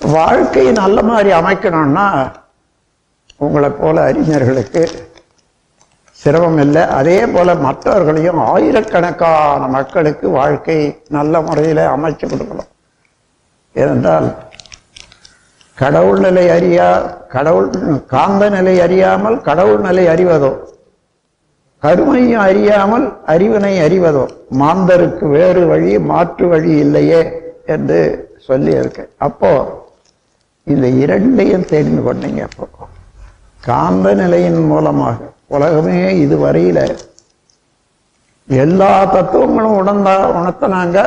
வாழ்க்கையை நல்ல மாதிரி அமைக்கணும்னா உங்களை போல அறிஞர்களுக்கு சிரமம் இல்லை அதே போல மற்றவர்களையும் ஆயிரக்கணக்கான மக்களுக்கு வாழ்க்கை நல்ல முறையில் அமைச்சு கொடுக்கணும் ஏனென்றால் கடவுள் நிலை அறியா கடவுள் காந்த நிலை அறியாமல் கடவுள் நிலை அறிவதோ கருமையும் அறியாமல் அறிவினை அறிவதோ மாந்தருக்கு வேறு வழி மாற்று வழி இல்லையே என்று சொல்லி இருக்கேன் அப்போ இந்த இரண்டையும் தெரிந்து கொண்டீங்க அப்போ காந்த நிலையின் மூலமாக உலகமே இதுவரையில எல்லா தத்துவங்களும் உணர்ந்தா உணர்த்தினாங்க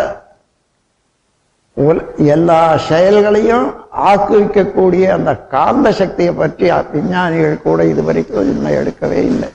உல- எல்லா செயல்களையும் ஆக்குவிக்கக்கூடிய அந்த காந்த சக்தியை பற்றி விஞ்ஞானிகள் கூட இதுவரைக்கும் இன்னும் எடுக்கவே இல்லை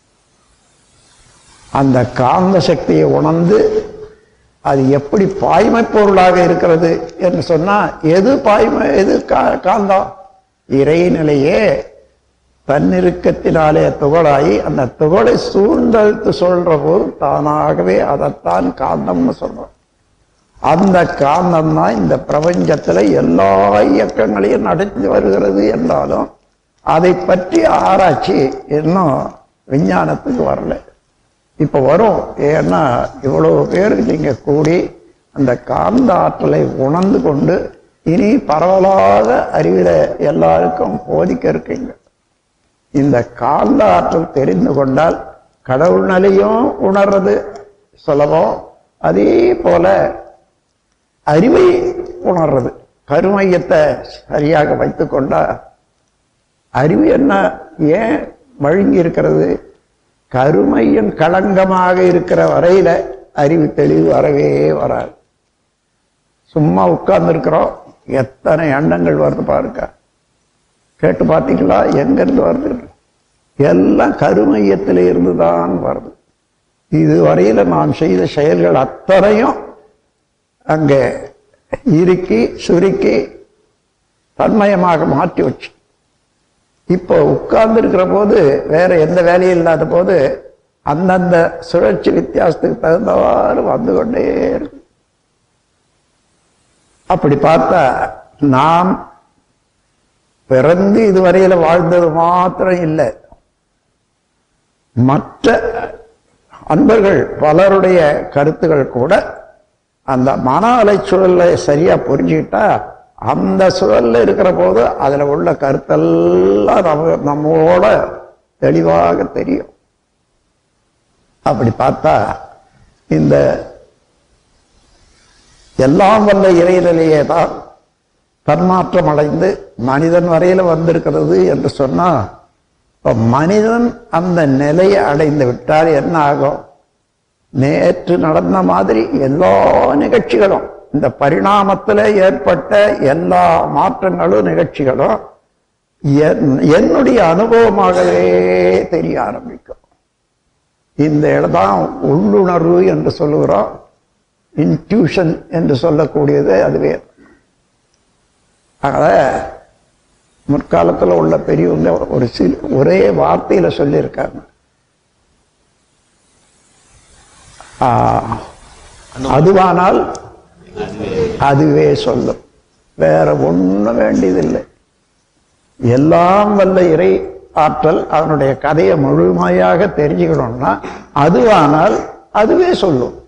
அந்த காந்த சக்தியை உணர்ந்து அது எப்படி பாய்மை பொருளாக இருக்கிறது என்று சொன்னா எது பாய்மை எது கா- காந்தம் இறைநிலையே தன்னிருக்கத்தினாலே துகளாகி அந்த துகளை சூழ்ந்தழுத்து சொல்ற போது தானாகவே அதைத்தான் காந்தம்னு சொல்றோம் அந்த காந்தம் தான் இந்த பிரபஞ்சத்துல எல்லா இயக்கங்களையும் நடத்தி வருகிறது என்றாலும் அதை பற்றி ஆராய்ச்சி இன்னும் விஞ்ஞானத்துக்கு வரல இப்ப வரும் ஏன்னா இவ்வளவு பேர் நீங்க கூடி அந்த காந்த ஆற்றலை உணர்ந்து கொண்டு இனி பரவலாக அறிவில எல்லாருக்கும் போதிக்க இருக்கீங்க இந்த காந்த ஆற்றல் தெரிந்து கொண்டால் கடவுள் நிலையும் உணர்றது சுலபம் அதே போல அறிவை உணர்றது கருமையத்தை சரியாக வைத்துக் கொண்டா அறிவு என்ன ஏன் வழங்கி இருக்கிறது கருமையின் களங்கமாக இருக்கிற வரையில அறிவு தெளிவு வரவே வராது சும்மா உட்கார்ந்து இருக்கிறோம் எத்தனை எண்ணங்கள் வருது பாருங்க கேட்டு பார்த்தீங்களா எங்கிருந்து வருது எல்லாம் கருமையத்தில் இருந்து தான் வருது இதுவரையில நாம் செய்த செயல்கள் அத்தனையும் அங்கே இறுக்கி சுருக்கி தன்மயமாக மாற்றி வச்சு இப்போ உட்கார்ந்து இருக்கிற போது வேற எந்த வேலையும் இல்லாத போது அந்தந்த சுழற்சி வித்தியாசத்துக்கு தகுந்தவாறு வந்து கொண்டே இருக்கு அப்படி பார்த்தா நாம் பிறந்து இதுவரையில வாழ்ந்தது மாத்திரம் இல்லை மற்ற அன்பர்கள் பலருடைய கருத்துகள் கூட அந்த மன அலை சூழலை சரியா புரிஞ்சுக்கிட்டா அந்த சூழல்ல இருக்கிற போது அதுல உள்ள கருத்தெல்லாம் நம்ம நம்மோட தெளிவாக தெரியும் அப்படி பார்த்தா இந்த எல்லாம் வல்ல இறைநிலையே தான் தன்மாற்றம் அடைந்து மனிதன் வரையில வந்திருக்கிறது என்று சொன்னா இப்ப மனிதன் அந்த நிலையை அடைந்து விட்டால் என்ன ஆகும் நேற்று நடந்த மாதிரி எல்லா நிகழ்ச்சிகளும் இந்த பரிணாமத்தில் ஏற்பட்ட எல்லா மாற்றங்களும் நிகழ்ச்சிகளும் என்- என்னுடைய அனுபவமாகவே தெரிய ஆரம்பிக்கும் இந்த இடம்தான் உள்ளுணர்வு என்று சொல்லுகிறோம் இன்ட்யூஷன் என்று சொல்லக்கூடியது அதுவே அதனால முற்காலத்தில் உள்ள பெரியவங்க ஒரு சில ஒரே வார்த்தையில சொல்லியிருக்காங்க ஆ, அதுவானால் அதுவே சொல்லும் வேற ஒண்ணும் வேண்டியதில்லை எல்லாம் வல்ல இறை ஆற்றல் அதனுடைய கதையை முழுமையாக தெரிஞ்சுக்கணும்னா அதுவானால் அதுவே சொல்லும்